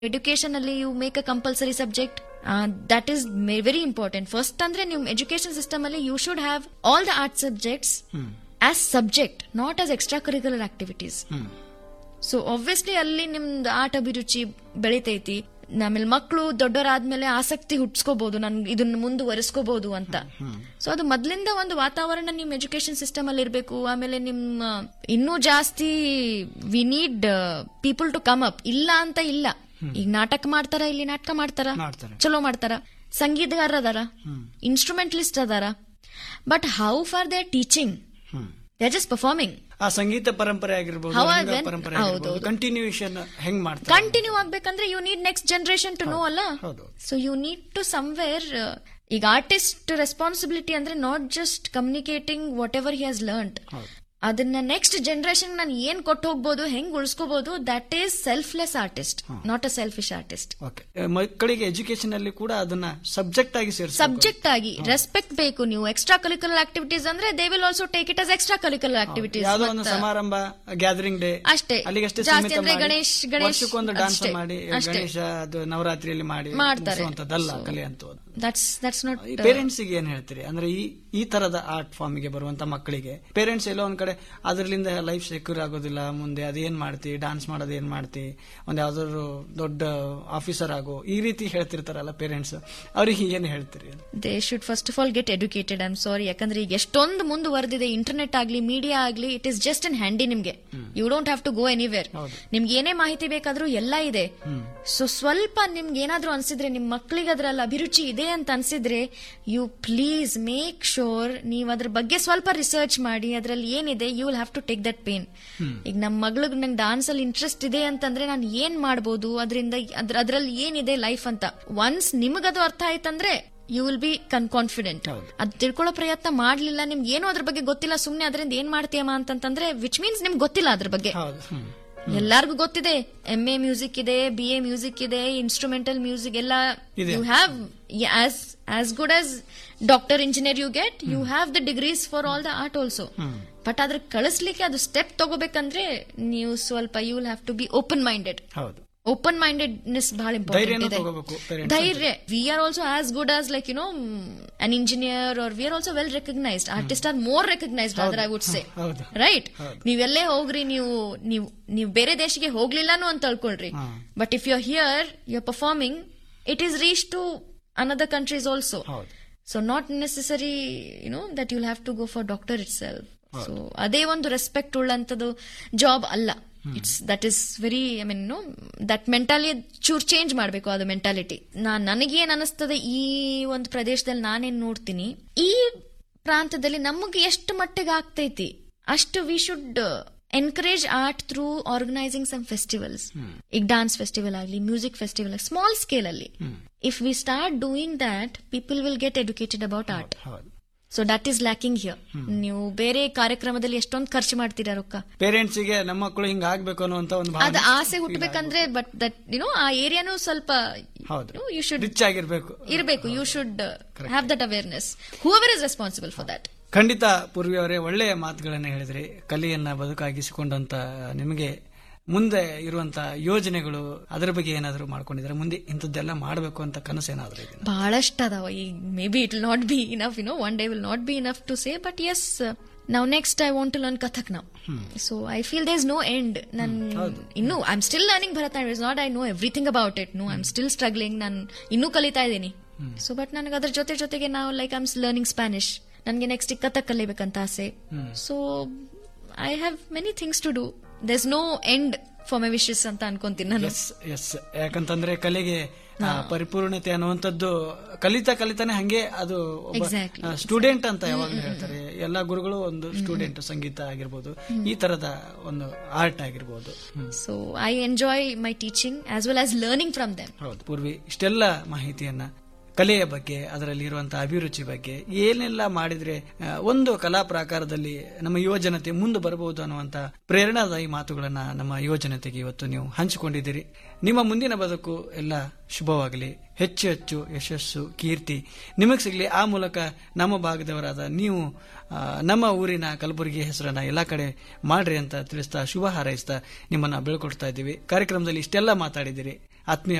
Education ಅಲ್ಲಿ you make a compulsory subject that is very important first ಅಂದ್ರೆ ನೀವು education system ಅಲ್ಲಿ you should have all the art subjects as subject not as extra curricular activities so obviously ಅಲ್ಲಿ ನಿಮ್ದು ಆಟ ಅಭಿರುಚಿ ಬೆಳಿತೈತಿ ಆಮೇಲೆ ಮಕ್ಕಳು ದೊಡ್ಡವರಾದ್ಮೇಲೆ ಆಸಕ್ತಿ ಹುಟ್ಸ್ಕೋಬಹುದು ನನ್ ಇದನ್ನ ಮುಂದುವರಿಸ್ಕೋಬಹುದು ಅಂತ ಸೊ ಅದು ಮೊದ್ಲಿಂದ ಒಂದು ವಾತಾವರಣ ನಿಮ್ ಎಜುಕೇಶನ್ ಸಿಸ್ಟಮ್ ಅಲ್ಲಿ ಇರಬೇಕು ಆಮೇಲೆ ನಿಮ್ಮ ಇನ್ನೂ ಜಾಸ್ತಿ we need people to come up ಇಲ್ಲ ಅಂತ ಇಲ್ಲ ಈಗ ನಾಟಕ ಮಾಡ್ತಾರ ಇಲ್ಲಿ ನಾಟಕ ಮಾಡ್ತಾರ ಮಾಡ್ತಾರೆ. ಚಲೋ ಮಾಡ್ತಾರ ಸಂಗೀತಗಾರ ಅದಾರ ಇನ್ಸ್ಟ್ರೂಮೆಂಟಲಿಸ್ಟ್ ಅದಾರ but how far they teaching hmm they just performing ಆ ಸಂಗೀತ ಪರಂಪರೆ ಆಗಿರ್ಬೋದು How ರಂಗ then- ಪರಂಪರೆ ಹೌದು, ಆಗಿರ್ಬೋದು ಹೌದು. ಕಂಟಿನ್ಯೂಷನ್ ಹೆಂಗ್ ಮಾಡ್ತಾರೆ ಕಂಟಿನ್ಯೂ ಆಗ್ಬೇಕಂದ್ರೆ you need next generation to know ಅಲ್ಲ ಹೌದು. So you need to somewhere ಈಗ ಆರ್ಟಿಸ್ಟ್ ರೆಸ್ಪಾನ್ಸಿಬಿಲಿಟಿ ಅಂದ್ರೆ not just communicating whatever he has learned ಹೌದು. ಅದನ್ನ ನೆಕ್ಸ್ಟ್ ಜನರೇಷನ್ ನಾನು ಏನ್ ಕೊಟ್ಟು ಹೋಗ್ಬೋದು ಹೆಂಗ್ ಉಳಿಸ್ಕೋಬಹುದು that is selfless artist not a selfish artist okay ಮಕ್ಕಳಿಗೆ ಎಜುಕೇಶನ್ ಅಲ್ಲಿ ಕೂಡ ಅದನ್ನ ಸಬ್ಜೆಕ್ಟ್ ಆಗಿ ಸೇರಿಸ ಸಬ್ಜೆಕ್ಟ್ ಆಗಿ ರೆಸ್ಪೆಕ್ಟ್ ಬೇಕು ನೀವು ಎಕ್ಸ್ಟ್ರಾ ಕರಿಕ್ಯುಲರ್ ಆಕ್ಟಿವಿಟೀಸ್ ಅಂದ್ರೆ they will also take it as extra curricular activities ಯಾವ್ದೋ ಒಂದು ಸಮಾರಂಭ ಗ್ಯಾದರಿಂಗ್ ಡೇ ಅಷ್ಟೇ. ಅಲ್ಲಿಗಷ್ಟೇ ಜಾಸ್ತಿ ಸೀಮಿತ ಅಂದ್ರೆ ಮಾಡಿ, ಗಣೇಶ್- ಗಣೇಶ್ ವರ್ಷಕ್ಕೊಂದು ಡಾನ್ಸ್ ಅಷ್ಟೇ. ಮಾಡಿ ಅಷ್ಟೇ. ಗಣೇಶ ಅದು ನವರಾತ್ರಿಯಲ್ಲಿ ಮಾಡಿ ಮಾಡ್ತಾರೆ. ಮುಗಿಸುವಂತದ್ದಲ್ಲ ಕಲೆ ಅಂತ ದಟ್ಸ್ ದಟ್ಸ್ ನಾಟ್ ಈ ಪೇರೆಂಟ್ಸ್ ಗೆ ಏನ್ ಹೇಳ್ತೀರಿ ಅಂದ್ರೆ ಈ ಈ ತರದ ಆರ್ಟ್ ಫಾರ್ಮ್ ಗೆ ಬರುವಂತ ಮಕ್ಕಳಿಗೆ ಪೇರೆಂಟ್ಸ್ ಎಲ್ಲೋ ಒಂದ್ ಕಡೆ ಅದರಿಂದ ಲೈಫ್ ಸೆಕ್ಯೂರ್ ಆಗೋದಿಲ್ಲ ಮುಂದೆ ಅದೇನ್ ಮಾಡ್ತಿ ಡಾನ್ಸ್ ಮಾಡೋದು ಏನ್ ಮಾಡ್ತಿ ಒಂದ್ ಯಾವ್ದಾದ್ರು ದೊಡ್ಡ ಆಫೀಸರ್ ಆಗೋ ಈ ರೀತಿ ಹೇಳ್ತಿರ್ತಾರಲ್ಲ ಪೇರೆಂಟ್ಸ್ ಅವ್ರಿಗೆ ಏನ್ ಹೇಳ್ತೀರಿ they should first of all get educated I am sorry ಯಾಕಂದ್ರೆ ಈಗ ಎಷ್ಟೊಂದು ಮುಂದುವರೆದಿದೆ ಇಂಟರ್ನೆಟ್ ಆಗ್ಲಿ ಮೀಡಿಯಾ ಆಗ್ಲಿ it is just in handy ನಿಮ್ಗೆ you don't have to go anywhere ಹೌದು. ನಿಮ್ಗೆ ಏನೇ ಮಾಹಿತಿ ಬೇಕಾದ್ರೂ ಎಲ್ಲ ಇದೆ ಸೊ ಸ್ವಲ್ಪ ನಿಮ್ಗೆ ಏನಾದ್ರೂ ಅನ್ಸಿದ್ರೆ ನಿಮ್ ಮಕ್ಳಿಗೆ ಅದ್ರಲ್ಲಿ ಅಭಿರುಚಿ ಇದೆ ಅಂತ ಅನ್ಸಿದ್ರೆ ಯು ಪ್ಲೀಸ್ ಮೇಕ್ ಶೋರ್ ನೀವು ಅದ್ರ ಬಗ್ಗೆ ಸ್ವಲ್ಪ ರಿಸರ್ಚ್ ಮಾಡಿ ಅದ್ರಲ್ಲಿ ಏನಿದೆ you will have to take that pain ಈಗ ನಮ್ಮ ಮಗಳಿಗೆ ನಂಗೆ ಡಾನ್ಸ್ ಅಲ್ಲಿ ಇಂಟ್ರೆಸ್ಟ್ ಇದೆ ಅಂತಂದ್ರೆ ನಾನು ಏನ್ ಮಾಡ್ಬೋದು ಅದರಿಂದ ಅದ್ರಲ್ಲಿ ಏನಿದೆ ಲೈಫ್ ಅಂತ ಒನ್ಸ್ ನಿಮಗದು ಅರ್ಥ ಆಯ್ತಂದ್ರೆ you will be con confident ಹೌದು. ಅದ್ ತಿಳ್ಕೊಳ್ಳೋ ಪ್ರಯತ್ನ ಮಾಡ್ಲಿಲ್ಲ ನಿಮ್ಗೆ ಏನೋ ಅದ್ರ ಬಗ್ಗೆ ಗೊತ್ತಿಲ್ಲ ಸುಮ್ನೆ ಅದರಿಂದ ಏನ್ ಮಾಡ್ತೀಯಮ್ಮ ಅಂತಂದ್ರೆ ವಿಚ್ ಮೀನ್ಸ್ ನಿಮ್ಗೆ ಗೊತ್ತಿಲ್ಲ ಅದ್ರ ಬಗ್ಗೆ ಹೌದು ಹ್ಮ್. ಎಲ್ಲಾರ್ಗು ಗೊತ್ತಿದೆ ಎಂ ಎ ಮ್ಯೂಸಿಕ್ ಇದೆ ಬಿ ಎ ಮ್ಯೂಸಿಕ್ ಇದೆ ಇನ್ಸ್ಟ್ರೂಮೆಂಟಲ್ ಮ್ಯೂಸಿಕ್ ಎಲ್ಲ ಇದೆ. You have as as good as doctor engineer you get you have the degrees for all the art also but ಅದ್ರ ಕಳಿಸ್ಲಿಕ್ಕೆ ಅದು ಸ್ಟೆಪ್ ತಗೋಬೇಕಂದ್ರೆ ನೀವು ಸ್ವಲ್ಪ you will have to be open minded ಹೌದು ಓಪನ್ ಮೈಂಡೆಡ್ನೆಸ್ ಬಹಳ ಧೈರ್ಯನೂ ಇಂಪಾರ್ಟೆಂಟ್ ಇದೆ ತಗೋಬೇಕು parents ಧೈರ್ಯ we are also as good as like you know an engineer are we are also well recognised artist are more recognised ಆದ್ರೆ I would say ಹೌದು. Right ನೀವೆಲ್ಲೇ ಹೋಗ್ರಿ ನೀವು ನೀವು ನೀವು ಬೇರೆ ದೇಶಕ್ಕೆ ಹೋಗ್ಲಿಲ್ಲಾನು ಅಂತ ತಿಳ್ಕೊಳ್ರಿ ಹಾ. But if you are here you are performing it is reach to another countries also ಹೌದು so not necessary you know that you'll have to go for doctor itself so ಅದೇ ಒಂದು ರೆಸ್ಪೆಕ್ಟ್ ಉಳ್ಳಂತದ್ದು ಜಾಬ್ ಅಲ್ಲ it's that is very I mean no that mentally ಚೂರ್ change ಮಾಡಬೇಕು ಅದು mentality ನಾನ್ ನನಗೇನ್ ಅನಿಸ್ತದೆ ಈ ಒಂದು ಪ್ರದೇಶದಲ್ಲಿ ನಾನೇನ್ ನೋಡ್ತೀನಿ ಈ ಪ್ರಾಂತದಲ್ಲಿ ನಮಗೆ ಎಷ್ಟು ಮಟ್ಟಿಗೆ ಆಗ್ತೈತಿ ಅಷ್ಟು we should encourage art through organising some festivals ಈಗ ಡಾನ್ಸ್ ಫೆಸ್ಟಿವಲ್ ಆಗಲಿ ಮ್ಯೂಸಿಕ್ ಫೆಸ್ಟಿವಲ್ ಸ್ಮಾಲ್ ಸ್ಕೇಲ್ ಅಲ್ಲಿ if we start doing that people will get educated about art ಹೌದು so that is lacking here ನೀವು ಬೇರೆ ಕಾರ್ಯಕ್ರಮದಲ್ಲಿ ಎಷ್ಟೊಂದು ಖರ್ಚು ಮಾಡ್ತೀರಾ ರೊಕ್ಕ ಪೇರೆಂಟ್ಸ್ ಗೆ ನಮ್ಮ ಮಕ್ಕಳು ಹಿಂಗ ಆಗ್ಬೇಕು ಅನ್ನುವಂತ ಒಂದು ಅದ ಭಾವನೆ ಆಸೆ ಹುಟ್ಟಬೇಕಂದ್ರೆ ಬಟ್ ದಟ್ ಯುನೋ ಆ ಏರಿಯಾನು ಸ್ವಲ್ಪ ಹೌದು ಯು ಶುಡ್ ರಿಚ್ ಆಗಿರ್ಬೇಕು ಇರಬೇಕು you should have that awareness whoever is responsible for that ಖಂಡಿತ ಪೂರ್ವಿ ಅವರೇ ಒಳ್ಳೆಯ ಮಾತುಗಳನ್ನ ಹೇಳಿದ್ರಿ ಕಲೆಯನ್ನ ಬದುಕಾಗಿಸಿಕೊಂಡಂತ ನಿಮಗೆ ಮುಂದೆ ಇರುವಂತ ಯೋಜನೆಗಳು ಅದರ ಬಗ್ಗೆ ಏನಾದರೂ ಮಾಡ್ಕೊಂಡಿದ್ರೆ ಮುಂದೆ ಇಂಥದ್ದೆಲ್ಲ ಮಾಡಬೇಕು ಅಂತ ಕನಸೇನಾದ್ರೂ ಇದೆ ಬಹಳಷ್ಟು ಅದಾವ ಈಗ may be it will not be enough you know one day will not be enough to say but yes ನಾವು next I want to learn Kathak ನಾವು so I feel there is no end ನನ್ ಇನ್ನು I am still learning Bharatanatyam is not I know everything about it no I am still struggling ನಾನು ಇನ್ನೂ ಕಲಿತಾ ಇದ್ದೀನಿ so but ನನಗೆ ಅದ್ರ ಜೊತೆ ಜೊತೆಗೆ ನಾವು like I am learning Spanish ನನಗೆ ನೆಕ್ಸ್ಟ್ ಕಥಕ್ ಕಲಿಬೇಕಂತ ಆಸೆ so I have many things to do there no end for my wishes ಅಂತ ಅನ್ಕೊಂತೀನಿ ನಾನು ಎಸ್ ಎಸ್ ಯಾಕಂತಂದ್ರೆ ಕಲೆಗೆ ಆ, ಪರಿಪೂರ್ಣತೆ ಅನ್ನುವಂಥದ್ದು ಕಲಿತಾ ಕಲಿತಾನೆ ಹಂಗೆ ಅದು Exactly. ಸ್ಟೂಡೆಂಟ್ ಅಂತ ಯಾವಾಗಲೂ ಹೇಳ್ತಾರೆ ಎಲ್ಲಾ ಗುರುಗಳು ಒಂದು ಸ್ಟೂಡೆಂಟ್ ಸಂಗೀತ ಆಗಿರ್ಬೋದು ಈ ತರದ ಒಂದು ಆರ್ಟ್ ಆಗಿರ್ಬೋದು ಹ್ಮ್. So I enjoy my teaching as well as learning from them ಹೌದು ಪೂರ್ವಿ ಇಷ್ಟೆಲ್ಲ ಮಾಹಿತಿಯನ್ನ ಕಲೆಯ ಬಗ್ಗೆ ಅದರಲ್ಲಿ ಇರುವಂತಹ ಅಭಿರುಚಿ ಬಗ್ಗೆ ಏನೆಲ್ಲ ಮಾಡಿದ್ರೆ ಆ, ಒಂದು ಕಲಾ ಪ್ರಾಕಾರದಲ್ಲಿ ನಮ್ಮ ಯುವ ಜನತೆ ಮುಂದೆ ಬರಬಹುದು ಅನ್ನುವಂತ ಪ್ರೇರಣಾದಾಯಿ ಮಾತುಗಳನ್ನ ನಮ್ಮ ಯುವ ಜನತೆಗೆ ಇವತ್ತು ನೀವು ಹಂಚಿಕೊಂಡಿದ್ದೀರಿ ನಿಮ್ಮ ಮುಂದಿನ ಬದುಕು ಎಲ್ಲ ಶುಭವಾಗಲಿ ಹೆಚ್ಚು ಹೆಚ್ಚು ಯಶಸ್ಸು ಕೀರ್ತಿ ನಿಮಗೆ ಸಿಗಲಿ ಆ ಮೂಲಕ ನಮ್ಮ ಭಾಗದವರಾದ ನೀವು ಆ, ನಮ್ಮ ಊರಿನ ಕಲಬುರಗಿ ಹೆಸರನ್ನ ಎಲ್ಲ ಕಡೆ ಮಾಡ್ರಿ ಅಂತ ತಿಳಿಸ್ತಾ ಶುಭ ಹಾರೈಸ್ತಾ ನಿಮ್ಮನ್ನ ಬೆಳ್ಕೊಡ್ತಾ ಇದ್ದೀವಿ ಕಾರ್ಯಕ್ರಮದಲ್ಲಿ ಇಷ್ಟೆಲ್ಲ ಮಾತಾಡಿದ್ದೀರಿ ಆತ್ಮೀಯ